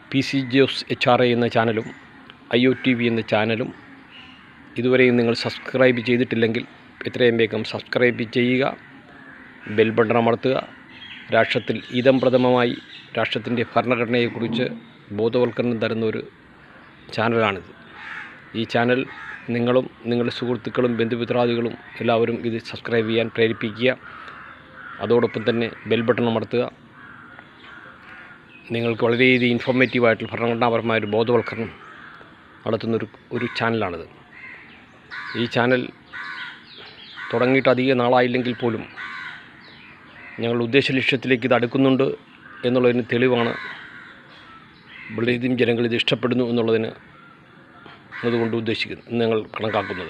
P C Jose H R A എന്ന ചാനലും I O T V എന്ന ചാനലും ഇതുവരെയും നിങ്ങൾ സബ്സ്ക്രൈബ് ചെയ്തിട്ടില്ലെങ്കിൽ എത്രയും വേഗം സബ്സ്ക്രൈബ് ചെയ്യുക ബെൽ ബട്ടൺ അമർത്തുക രാഷ്ട്രത്തിൽ ഇതം പ്രഥമമായി രാഷ്ട്രത്തിൻ്റെ ഭരണഘടനയെക്കുറിച്ച് ബോധവൽക്കരണം തരുന്ന ഒരു ചാനലാണിത് ഈ ചാനൽ നിങ്ങളും നിങ്ങളുടെ സുഹൃത്തുക്കളും ബന്ധുമിത്രാദികളും എല്ലാവരും ഇത് സബ്സ്ക്രൈബ് ചെയ്യാൻ പ്രേരിപ്പിക്കുക അതോടൊപ്പം തന്നെ ബെൽ ബട്ടൺ അമർത്തുക നിങ്ങൾക്ക് വളരെയധികം ഇൻഫോർമേറ്റീവായിട്ടുള്ള ഭരണഘടനാപരമായ ഒരു ബോധവൽക്കരണം നടത്തുന്നൊരു ഒരു ചാനലാണിത് ഈ ചാനൽ തുടങ്ങിയിട്ട് അധികം നാളായില്ലെങ്കിൽ പോലും ഞങ്ങൾ ഉദ്ദേശ ലക്ഷ്യത്തിലേക്ക് ഇത് അടുക്കുന്നുണ്ട് എന്നുള്ളതിന് തെളിവാണ് വളരെയധികം ജനങ്ങൾ ഇത് ഇഷ്ടപ്പെടുന്നു എന്നുള്ളതിന് അതുകൊണ്ട് ഉദ്ദേശിക്കുന്നത് ഞങ്ങൾ കണക്കാക്കുന്നത്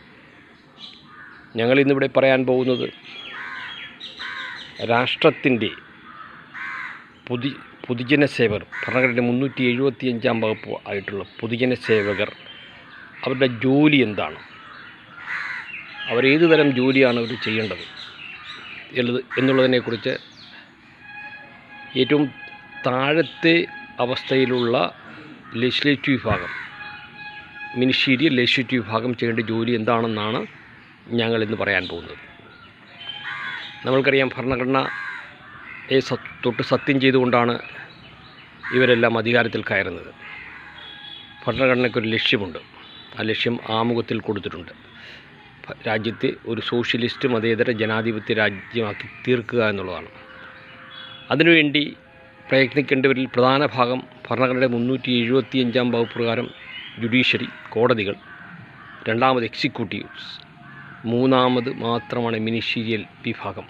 ഞങ്ങൾ ഇന്നിവിടെ പറയാൻ പോകുന്നത് രാഷ്ട്രത്തിൻ്റെ പൊതു പൊതുജന സേവകർ ഭരണഘടന മുന്നൂറ്റി എഴുപത്തി അഞ്ചാം വകുപ്പ് ആയിട്ടുള്ള പൊതുജന സേവകർ അവരുടെ ജോലി എന്താണ് അവരേത് തരം ജോലിയാണ് അവർ ചെയ്യേണ്ടത് എന്നത് എന്നുള്ളതിനെക്കുറിച്ച് ഏറ്റവും താഴത്തെ അവസ്ഥയിലുള്ള ലെജിസ്ലേറ്റീവ് വിഭാഗം മിനിസ്റ്റീരിയൽ ലെജിസ്ലേറ്റീവ് വിഭാഗം ചെയ്യേണ്ട ജോലി എന്താണെന്നാണ് ഞങ്ങൾ ഇന്ന് പറയാൻ പോകുന്നത് നമ്മൾക്കറിയാം ഭരണഘടനയെ സ തൊട്ട് സത്യം ചെയ്തുകൊണ്ടാണ് ഇവരെല്ലാം അധികാരത്തിൽ കയറുന്നത് ഭരണഘടനയ്ക്കൊരു ലക്ഷ്യമുണ്ട് ആ ലക്ഷ്യം ആമുഖത്തിൽ കൊടുത്തിട്ടുണ്ട് ഭ- രാജ്യത്തെ ഒരു സോഷ്യലിസ്റ്റ് മതേതര ജനാധിപത്യ രാജ്യമാക്കി തീർക്കുക എന്നുള്ളതാണ് അതിനുവേണ്ടി പ്രയത്നിക്കേണ്ടവരിൽ പ്രധാന ഭാഗം ഭരണഘടനയുടെ മുന്നൂറ്റി എഴുപത്തി അഞ്ചാം വകുപ്പ് പ്രകാരം ജുഡീഷ്യറി കോടതികൾ രണ്ടാമത് എക്സിക്യൂട്ടീവ്സ് മൂന്നാമത് മാത്രമാണ് മിനിസ്റ്റീരിയൽ വിഭാഗം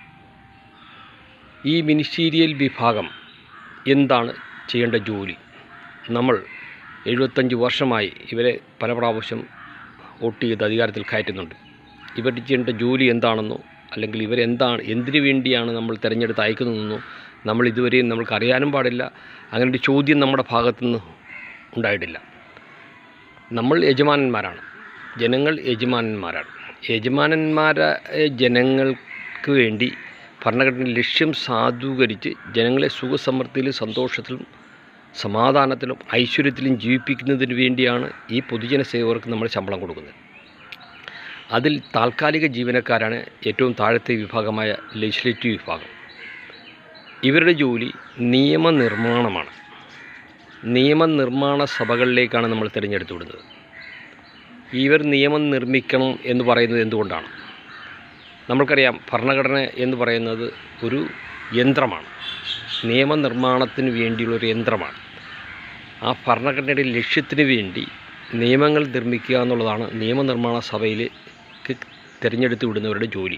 ഈ മിനിസ്റ്റീരിയൽ വിഭാഗം എന്താണ് ചെയ്യേണ്ട ജോലി നമ്മൾ എഴുപത്തഞ്ച് വർഷമായി ഇവരെ പല പ്രാവശ്യം വോട്ട് ചെയ്ത് അധികാരത്തിൽ കയറ്റുന്നുണ്ട് ഇവർ ചെയ്യേണ്ട ജോലി എന്താണെന്നോ അല്ലെങ്കിൽ ഇവരെന്താണ് എന്തിനു വേണ്ടിയാണ് നമ്മൾ തിരഞ്ഞെടുത്ത് അയക്കുന്നതെന്നോ നമ്മൾ ഇതുവരെയും നമ്മൾക്ക് അറിയാനും പാടില്ല അങ്ങനെ ഒരു ചോദ്യം നമ്മുടെ ഭാഗത്തുനിന്ന് ഉണ്ടായിട്ടില്ല നമ്മൾ യജമാനന്മാരാണ് ജനങ്ങൾ യജമാനന്മാരാണ് യജമാനന്മാരായ ജനങ്ങൾക്ക് വേണ്ടി ഭരണഘടന ലക്ഷ്യം സാധൂകരിച്ച് ജനങ്ങളെ സുഖസമൃദ്ധിയിലും സന്തോഷത്തിലും സമാധാനത്തിലും ഐശ്വര്യത്തിലും ജീവിപ്പിക്കുന്നതിന് വേണ്ടിയാണ് ഈ പൊതുജന സേവകർക്ക് നമ്മൾ ശമ്പളം കൊടുക്കുന്നത് അതിൽ താൽക്കാലിക ജീവനക്കാരാണ് ഏറ്റവും താഴത്തെ വിഭാഗമായ ലെജിസ്ലേറ്റീവ് വിഭാഗം ഇവരുടെ ജോലി നിയമനിർമ്മാണമാണ് നിയമനിർമ്മാണ സഭകളിലേക്കാണ് നമ്മൾ തിരഞ്ഞെടുത്തു വിടുന്നത് ഇവർ നിയമം നിർമ്മിക്കണം എന്ന് പറയുന്നത് എന്തുകൊണ്ടാണ് നമ്മൾക്കറിയാം ഭരണഘടന എന്ന് പറയുന്നത് ഒരു യന്ത്രമാണ് നിയമനിർമ്മാണത്തിന് വേണ്ടിയുള്ളൊരു യന്ത്രമാണ് ആ ഭരണഘടനയുടെ ലക്ഷ്യത്തിന് വേണ്ടി നിയമങ്ങൾ നിർമ്മിക്കുക എന്നുള്ളതാണ് നിയമനിർമ്മാണ സഭയിലേക്ക് തിരഞ്ഞെടുത്ത് വിടുന്നവരുടെ ജോലി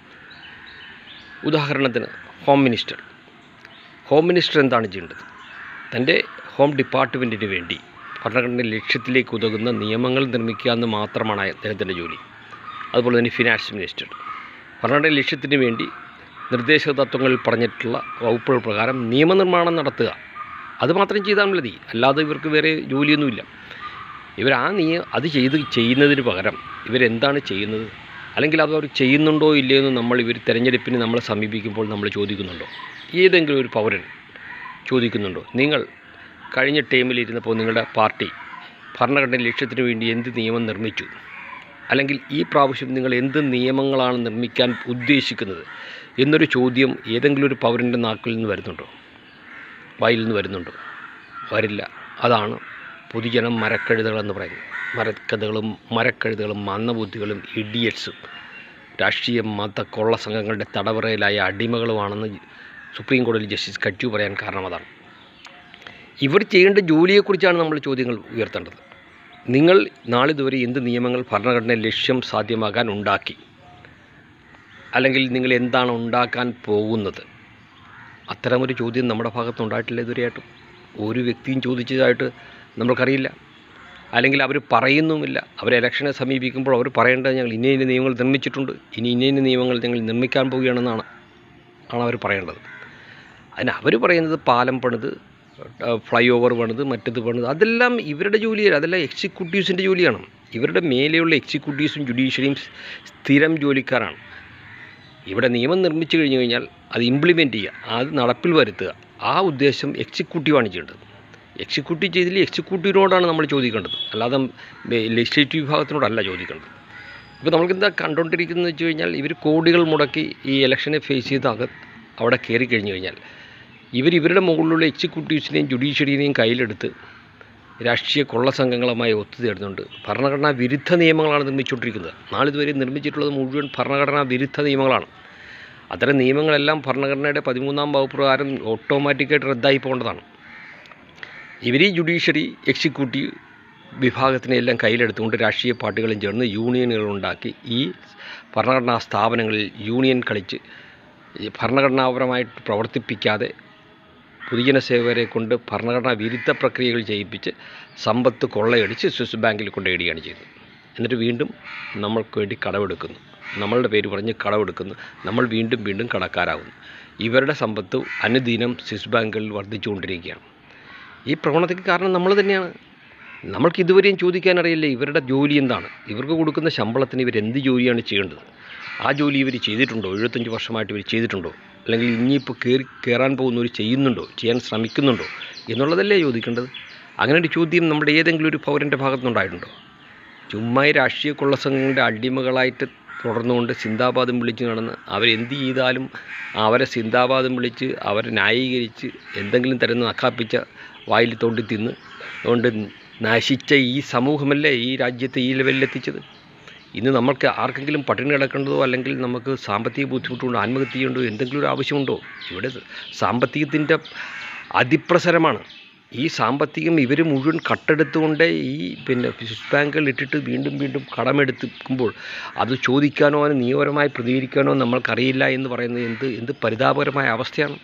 ഉദാഹരണത്തിന് ഹോം മിനിസ്റ്റർ ഹോം മിനിസ്റ്റർ എന്താണ് ചെയ്യേണ്ടത് തൻ്റെ ഹോം ഡിപ്പാർട്ട്മെൻറ്റിന് വേണ്ടി ഭരണഘടനയുടെ ലക്ഷ്യത്തിലേക്ക് ഉതകുന്ന നിയമങ്ങൾ നിർമ്മിക്കുക എന്ന് മാത്രമാണ് അദ്ദേഹത്തിൻ്റെ ജോലി അതുപോലെ തന്നെ ഫിനാൻസ് മിനിസ്റ്റർ ഭരണഘടനയുടെ ലക്ഷ്യത്തിന് വേണ്ടി നിർദ്ദേശക തത്വങ്ങളിൽ പറഞ്ഞിട്ടുള്ള വകുപ്പുകൾ പ്രകാരം നിയമനിർമ്മാണം നടത്തുക അത് മാത്രം ചെയ്താൽ മതി അല്ലാതെ ഇവർക്ക് വേറെ ജോലിയൊന്നുമില്ല ഇവർ ആ നിയ അത് ചെയ്ത് ചെയ്യുന്നതിന് പകരം ഇവരെന്താണ് ചെയ്യുന്നത് അല്ലെങ്കിൽ അത് അവർ ചെയ്യുന്നുണ്ടോ ഇല്ലയോ എന്ന് നമ്മൾ ഇവർ തിരഞ്ഞെടുപ്പിന് നമ്മളെ സമീപിക്കുമ്പോൾ നമ്മൾ ചോദിക്കുന്നുണ്ടോ ഏതെങ്കിലും ഒരു പൗരൻ ചോദിക്കുന്നുണ്ടോ നിങ്ങൾ കഴിഞ്ഞ ടൈമിൽ ഇരുന്നപ്പോൾ നിങ്ങളുടെ പാർട്ടി ഭരണഘടന ലക്ഷ്യത്തിന് വേണ്ടി എന്ത് നിയമം നിർമ്മിച്ചു അല്ലെങ്കിൽ ഈ പ്രാവശ്യം നിങ്ങൾ എന്ത് നിയമങ്ങളാണ് നിർമ്മിക്കാൻ ഉദ്ദേശിക്കുന്നത് എന്നൊരു ചോദ്യം ഏതെങ്കിലും ഒരു പൗരൻ്റെ നാക്കിൽ നിന്ന് വരുന്നുണ്ടോ വായിൽ നിന്ന് വരുന്നുണ്ടോ വരില്ല അതാണ് പൊതുജനം മരക്കഴുതകളെന്ന് പറയുന്നത് മരക്കഥകളും മരക്കഴുതകളും മന്ദബുദ്ധികളും ഇഡിയറ്റ്സും രാഷ്ട്രീയ മത കൊള്ള സംഘങ്ങളുടെ തടവറയിലായ അടിമകളുമാണെന്ന് സുപ്രീം കോടതി ജസ്റ്റിസ് കച്ചു പറയാൻ കാരണം അതാണ് ഇവർ ചെയ്യേണ്ട ജോലിയെക്കുറിച്ചാണ് നമ്മൾ ചോദ്യങ്ങൾ ഉയർത്തേണ്ടത് നിങ്ങൾ നാളിതുവരെ എന്ത് നിയമങ്ങൾ ഭരണഘടന ലക്ഷ്യം സാധ്യമാകാൻ ഉണ്ടാക്കി അല്ലെങ്കിൽ നിങ്ങൾ എന്താണ് ഉണ്ടാക്കാൻ പോകുന്നത് അത്തരമൊരു ചോദ്യം നമ്മുടെ ഭാഗത്ത് ഉണ്ടായിട്ടില്ല ഇതുവരെയായിട്ടും ഒരു വ്യക്തിയും ചോദിച്ചതായിട്ട് നമ്മൾക്കറിയില്ല അല്ലെങ്കിൽ അവർ പറയുന്നുമില്ല അവർ ഇലക്ഷനെ സമീപിക്കുമ്പോൾ അവർ പറയേണ്ടത് ഞങ്ങൾ ഇന്ന ഇന്ന നിയമങ്ങൾ നിർമ്മിച്ചിട്ടുണ്ട് ഇനി ഇന്ന ഇന്ന നിയമങ്ങൾ ഞങ്ങൾ നിർമ്മിക്കാൻ പോവുകയാണെന്നാണ് ആണ് അവർ പറയേണ്ടത് അതിന് അവർ പറയുന്നത് പാലം പണിത് ഫ്ലൈ ഓവർ പണിത് മറ്റത് പണിത് അതെല്ലാം ഇവരുടെ ജോലിയല്ല അതെല്ലാം എക്സിക്യൂട്ടീവ്സിൻ്റെ ജോലിയാണ് ഇവരുടെ മേലെയുള്ള എക്സിക്യൂട്ടീവ്സും ജുഡീഷ്യറിയും സ്ഥിരം ജോലിക്കാരാണ് ഇവിടെ നിയമം നിർമ്മിച്ചു കഴിഞ്ഞു കഴിഞ്ഞാൽ അത് ഇംപ്ലിമെൻറ്റ് ചെയ്യുക അത് നടപ്പിൽ വരുത്തുക ആ ഉദ്ദേശം എക്സിക്യൂട്ടീവാണ് ചെയ്യേണ്ടത് എക്സിക്യൂട്ടീവ് ചെയ്തില്ല എക്സിക്യൂട്ടീവിനോടാണ് നമ്മൾ ചോദിക്കേണ്ടത് അല്ലാതെ ലെജിസ്ലേറ്റീവ് വിഭാഗത്തിനോടല്ല ചോദിക്കേണ്ടത് ഇപ്പോൾ നമ്മൾക്ക് എന്താ കണ്ടുകൊണ്ടിരിക്കുന്നത് വെച്ച് കഴിഞ്ഞാൽ ഇവർ കോടികൾ മുടക്കി ഈ ഇലക്ഷനെ ഫേസ് ചെയ്ത് അക അവിടെ കയറി കഴിഞ്ഞു കഴിഞ്ഞാൽ ഇവർ ഇവരുടെ മുകളിലുള്ള എക്സിക്യൂട്ടീവ്സിനെയും ജുഡീഷ്യറിനെയും കയ്യിലെടുത്ത് രാഷ്ട്രീയ കൊള്ള സംഘങ്ങളുമായി ഒത്തുചേർന്നുകൊണ്ട് ഭരണഘടനാ വിരുദ്ധ നിയമങ്ങളാണ് നിർമ്മിച്ചുകൊണ്ടിരിക്കുന്നത് നാളിതുവരെ നിർമ്മിച്ചിട്ടുള്ളത് മുഴുവൻ ഭരണഘടനാ വിരുദ്ധ നിയമങ്ങളാണ് അത്തരം നിയമങ്ങളെല്ലാം ഭരണഘടനയുടെ പതിമൂന്നാം വകുപ്പ് പ്രകാരം ഓട്ടോമാറ്റിക്കായിട്ട് റദ്ദായി പോകേണ്ടതാണ് ഇവർ ഈ ജുഡീഷ്യറി എക്സിക്യൂട്ടീവ് വിഭാഗത്തിനെ എല്ലാം കയ്യിലെടുത്തുകൊണ്ട് രാഷ്ട്രീയ പാർട്ടികളും ചേർന്ന് യൂണിയനുകൾ ഉണ്ടാക്കി ഈ ഭരണഘടനാ സ്ഥാപനങ്ങളിൽ യൂണിയൻ കളിച്ച് ഈ ഭരണഘടനാപരമായിട്ട് പ്രവർത്തിപ്പിക്കാതെ പൊതുജന സേവകരെ കൊണ്ട് ഭരണഘടനാ വിരുദ്ധ പ്രക്രിയകൾ ചെയ്യിപ്പിച്ച് സമ്പത്ത് കൊള്ളയടിച്ച് സ്വിസ് ബാങ്കിൽ കൊണ്ടിടുകയാണ് ചെയ്തത് എന്നിട്ട് വീണ്ടും നമ്മൾക്ക് വേണ്ടി കടമെടുക്കുന്നു നമ്മളുടെ പേര് പറഞ്ഞ് കടമെടുക്കുന്നു നമ്മൾ വീണ്ടും വീണ്ടും കടക്കാരാകുന്നു ഇവരുടെ സമ്പത്ത് അനുദിനം സ്വിസ് ബാങ്കുകളിൽ വർദ്ധിച്ചുകൊണ്ടിരിക്കുകയാണ് ഈ പ്രവണതയ്ക്ക് കാരണം നമ്മൾ തന്നെയാണ് നമ്മൾക്ക് ഇതുവരെയും ചോദിക്കാനറിയില്ല ഇവരുടെ ജോലി എന്താണ് ഇവർക്ക് കൊടുക്കുന്ന ശമ്പളത്തിന് ഇവരെന്ത് ജോലിയാണ് ചെയ്യേണ്ടത് ആ ജോലി ഇവർ ചെയ്തിട്ടുണ്ടോ എഴുപത്തഞ്ച് വർഷമായിട്ട് ഇവർ ചെയ്തിട്ടുണ്ടോ അല്ലെങ്കിൽ ഇനിയിപ്പോൾ കയറി കയറാൻ പോകുന്നവർ ചെയ്യുന്നുണ്ടോ ചെയ്യാൻ ശ്രമിക്കുന്നുണ്ടോ എന്നുള്ളതല്ലേ ചോദിക്കേണ്ടത് അങ്ങനെ ഒരു ചോദ്യം നമ്മുടെ ഏതെങ്കിലും ഒരു പൗരൻ്റെ ഭാഗത്തുനിന്നുണ്ടായിട്ടുണ്ടോ ചുമ്മാ ഈ രാഷ്ട്രീയ കൊള്ളസംഘങ്ങളുടെ അടിമകളായിട്ട് തുടർന്നുകൊണ്ട് സിന്ദാബാദും വിളിച്ച് നടന്ന് അവരെന്ത് ചെയ്താലും അവരെ സിന്ദാബാദും വിളിച്ച് അവരെ ന്യായീകരിച്ച് എന്തെങ്കിലും തരുന്ന നക്കാപ്പിച്ച വായിൽ തോണ്ടി തിന്ന് അതുകൊണ്ട് നശിച്ച ഈ സമൂഹമല്ലേ ഈ രാജ്യത്തെ ഈ ലെവലിലെത്തിച്ചത് ഇന്ന് നമ്മൾക്ക് ആർക്കെങ്കിലും പട്ടിണി കിടക്കേണ്ടതോ അല്ലെങ്കിൽ നമുക്ക് സാമ്പത്തിക ബുദ്ധിമുട്ടുണ്ടോ ആത്മഹത്യ ചെയ്യേണ്ടോ എന്തെങ്കിലും ഒരു ആവശ്യമുണ്ടോ ഇവിടെ സാമ്പത്തികത്തിൻ്റെ അതിപ്രസരമാണ് ഈ സാമ്പത്തികം ഇവർ മുഴുവൻ കട്ടെടുത്തുകൊണ്ട് ഈ പിന്നെ സ്വിസ് ബാങ്കുകൾ ഇട്ടിട്ട് വീണ്ടും വീണ്ടും കടമെടുക്കുമ്പോൾ അത് ചോദിക്കാനോ അതിന് നിയമപരമായി പ്രതികരിക്കാനോ നമ്മൾക്കറിയില്ല എന്ന് പറയുന്നത് എന്ത് എന്ത് പരിതാപകരമായ അവസ്ഥയാണ്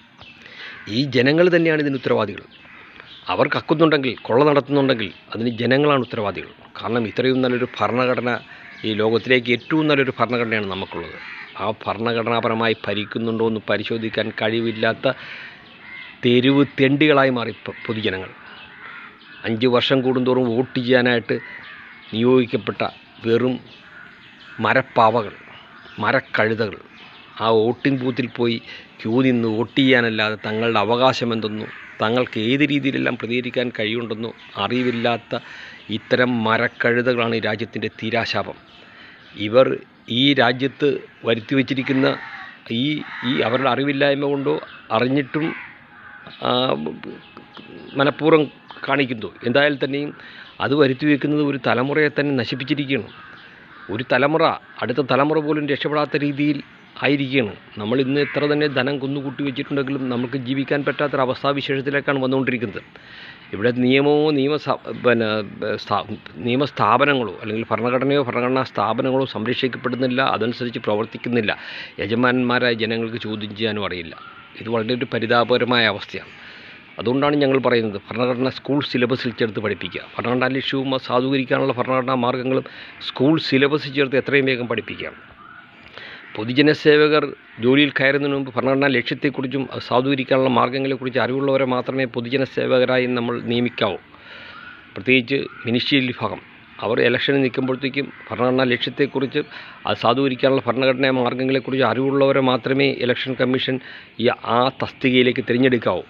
ഈ ജനങ്ങൾ തന്നെയാണ് ഇതിന് ഉത്തരവാദികൾ അവർ കക്കുന്നുണ്ടെങ്കിൽ കൊള്ള നടത്തുന്നുണ്ടെങ്കിൽ അതിന് ജനങ്ങളാണ് ഉത്തരവാദികൾ കാരണം ഇത്രയും നല്ലൊരു ഭരണഘടന ഈ ലോകത്തിലേക്ക് ഏറ്റവും നല്ലൊരു ഭരണഘടനയാണ് നമുക്കുള്ളത് ആ ഭരണഘടനാപരമായി ഭരിക്കുന്നുണ്ടോ എന്ന് പരിശോധിക്കാൻ കഴിവില്ലാത്ത തെരുവ് തെണ്ടികളായി മാറി പൊ- പൊതുജനങ്ങൾ അഞ്ച് വർഷം കൂടുന്തോറും വോട്ട് ചെയ്യാനായിട്ട് നിയോഗിക്കപ്പെട്ട വെറും മരപ്പാവകൾ മരക്കഴുതകൾ ആ വോട്ടിംഗ് ബൂത്തിൽ പോയി ക്യൂ നിന്ന് വോട്ട് ചെയ്യാനല്ലാതെ തങ്ങളുടെ അവകാശം എന്തെന്നോ തങ്ങൾക്ക് ഏത് രീതിയിലെല്ലാം പ്രതികരിക്കാൻ കഴിയുണ്ടെന്നോ അറിവില്ലാത്ത ഇത്തരം മരക്കഴുതകളാണ് ഈ രാജ്യത്തിൻ്റെ തീരാശാപം ഇവർ ഈ രാജ്യത്ത് വരുത്തി വച്ചിരിക്കുന്ന ഈ ഈ അവരുടെ അറിവില്ലായ്മ കൊണ്ടോ അറിഞ്ഞിട്ടും ആ, മനഃപൂർവ്വം കാണിക്കുന്നു എന്തായാലും തന്നെയും അത് വരുത്തി വയ്ക്കുന്നത് ഒരു തലമുറയെ തന്നെ നശിപ്പിച്ചിരിക്കുകയാണ് ഒരു തലമുറ അടുത്ത തലമുറ പോലും രക്ഷപ്പെടാത്ത രീതിയിൽ ആയിരിക്കുകയാണ് നമ്മൾ ഇന്ന് എത്ര തന്നെ ധനം കുന്നുകൂട്ടി വെച്ചിട്ടുണ്ടെങ്കിലും നമുക്ക് ജീവിക്കാൻ പറ്റാത്തൊരവസ്ഥാവിശേഷത്തിലേക്കാണ് വന്നുകൊണ്ടിരിക്കുന്നത് ഇവിടെ നിയമമോ നിയമ സ- പിന്നെ ബ- സ്ഥാ- നിയമസ്ഥാപനങ്ങളോ അല്ലെങ്കിൽ ഭരണഘടനയോ ഭരണഘടനാ സ്ഥാപനങ്ങളോ സംരക്ഷിക്കപ്പെടുന്നില്ല അതനുസരിച്ച് പ്രവർത്തിക്കുന്നില്ല യജമാനന്മാരായ ജനങ്ങൾക്ക് ചോദ്യം ചെയ്യാനും അറിയില്ല ഇത് വളരെ ഒരു പരിതാപകരമായ അവസ്ഥയാണ് അതുകൊണ്ടാണ് ഞങ്ങൾ പറയുന്നത് ഭരണഘടന സ്കൂൾ സിലബസിൽ ചേർത്ത് പഠിപ്പിക്കുക ഭരണഘടനാ ലക്ഷ്യവും അത് സാധൂകരിക്കാനുള്ള ഭരണഘടനാ മാർഗ്ഗങ്ങളും സ്കൂൾ സിലബസിൽ ചേർത്ത് എത്രയും വേഗം പഠിപ്പിക്കുക പൊതുജന സേവകർ ജോലിയിൽ കയറുന്നതിന് മുമ്പ് ഭരണഘടനാ ലക്ഷ്യത്തെക്കുറിച്ചും അത് സാധൂകരിക്കാനുള്ള മാർഗ്ഗങ്ങളെക്കുറിച്ച് അറിവുള്ളവരെ മാത്രമേ പൊതുജന സേവകരായി നമ്മൾ നിയമിക്കാവൂ പ്രത്യേകിച്ച് മിനിസ്ട്രിയൽ വിഭാഗം അവർ ഇലക്ഷന് നിൽക്കുമ്പോഴത്തേക്കും ഭരണഘടനാ ലക്ഷ്യത്തെക്കുറിച്ച് അത് സാധൂകരിക്കാനുള്ള ഭരണഘടനാ മാർഗ്ഗങ്ങളെക്കുറിച്ച് അറിവുള്ളവരെ മാത്രമേ ഇലക്ഷൻ കമ്മീഷൻ ഈ ആ തസ്തികയിലേക്ക് തിരഞ്ഞെടുക്കാവൂ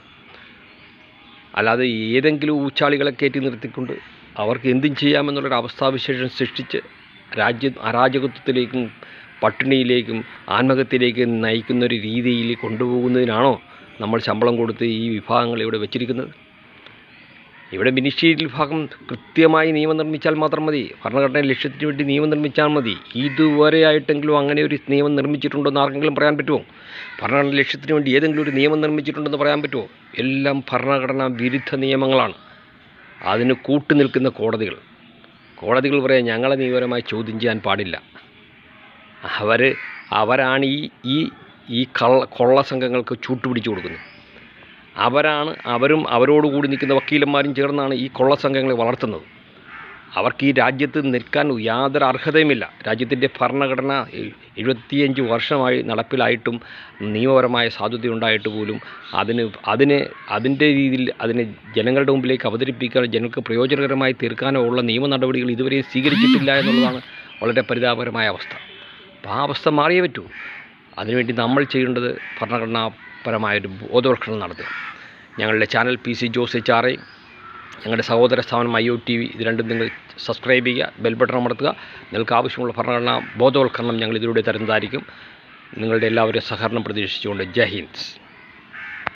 അല്ലാതെ ഏതെങ്കിലും ഊച്ചാളികളെ കയറ്റി നിർത്തിക്കൊണ്ട് അവർക്ക് എന്തും ചെയ്യാമെന്നുള്ളൊരു അവസ്ഥാവിശേഷം സൃഷ്ടിച്ച് രാജ്യം അരാജകത്വത്തിലേക്കും പട്ടിണിയിലേക്കും ആത്മഹത്യയിലേക്കും നയിക്കുന്ന ഒരു രീതിയിൽ കൊണ്ടുപോകുന്നതിനാണോ നമ്മൾ ശമ്പളം കൊടുത്ത് ഈ വിഭാഗങ്ങൾ ഇവിടെ വെച്ചിരിക്കുന്നത് ഇവിടെ മിനിസ്ട്രിയൽ വിഭാഗം കൃത്യമായി നിയമം നിർമ്മിച്ചാൽ മാത്രം മതി ഭരണഘടന ലക്ഷ്യത്തിന് വേണ്ടി നിയമം നിർമ്മിച്ചാൽ മതി ഇതുവരെ ആയിട്ടെങ്കിലും അങ്ങനെ ഒരു നിയമം നിർമ്മിച്ചിട്ടുണ്ടോ എന്ന് ആർക്കെങ്കിലും പറയാൻ പറ്റുമോ ഭരണഘടന ലക്ഷ്യത്തിന് വേണ്ടി ഏതെങ്കിലും ഒരു നിയമം നിർമ്മിച്ചിട്ടുണ്ടെന്ന് പറയാൻ പറ്റുമോ എല്ലാം ഭരണഘടനാ വിരുദ്ധ നിയമങ്ങളാണ് അതിന് കൂട്ടു നിൽക്കുന്ന കോടതികൾ കോടതികൾ പറയാൻ ഞങ്ങളെ നിയമപരമായി ചോദ്യം ചെയ്യാൻ പാടില്ല അവർ അവരാണ് ഈ ഈ ഈ കള്ള കൊള്ള സംഘങ്ങൾക്ക് ചൂട്ടുപിടിച്ചു കൊടുക്കുന്നത് അവരാണ് അവരും അവരോട് കൂടി നിൽക്കുന്ന വക്കീലന്മാരും ചേർന്നാണ് ഈ കൊള്ള സംഘങ്ങളെ വളർത്തുന്നത് അവർക്ക് ഈ രാജ്യത്ത് നിൽക്കാൻ യാതൊരു അർഹതയുമില്ല രാജ്യത്തിൻ്റെ ഭരണഘടന എ- എഴുപത്തിയഞ്ച് വർഷമായി നടപ്പിലായിട്ടും നിയമപരമായ സാധ്യതയുണ്ടായിട്ട് പോലും അതിന് അതിനെ അതിൻ്റെ രീതിയിൽ അതിനെ ജനങ്ങളുടെ മുമ്പിലേക്ക് അവതരിപ്പിക്കാനോ ജനങ്ങൾക്ക് പ്രയോജനകരമായി തീർക്കാനോ ഉള്ള നിയമ നടപടികൾ ഇതുവരെ സ്വീകരിച്ചിട്ടില്ല എന്നുള്ളതാണ് വളരെ പരിതാപകരമായ അവസ്ഥ അപ്പോൾ ആ അവസ്ഥ മാറിയേ പറ്റൂ അതിനുവേണ്ടി നമ്മൾ ചെയ്യേണ്ടത് ഭരണഘടനാപരമായൊരു ബോധവൽക്കരണം നടത്തുക ഞങ്ങളുടെ channel P C Jose H R I ഞങ്ങളുടെ സഹോദര സ്ഥാപനം ഐ ഒ ടി വി ഇത് രണ്ടും നിങ്ങൾ സബ്സ്ക്രൈബ് ചെയ്യുക ബെൽ ബട്ടൺ അമർത്തുക നിങ്ങൾക്ക് ആവശ്യമുള്ള ഭരണഘടനാ ബോധവൽക്കരണം ഞങ്ങൾ ഇതിലൂടെ തരുന്നതായിരിക്കും നിങ്ങളുടെ എല്ലാവരും സഹകരണം പ്രതീക്ഷിച്ചുകൊണ്ട് ജയ് ഹിന്ദ്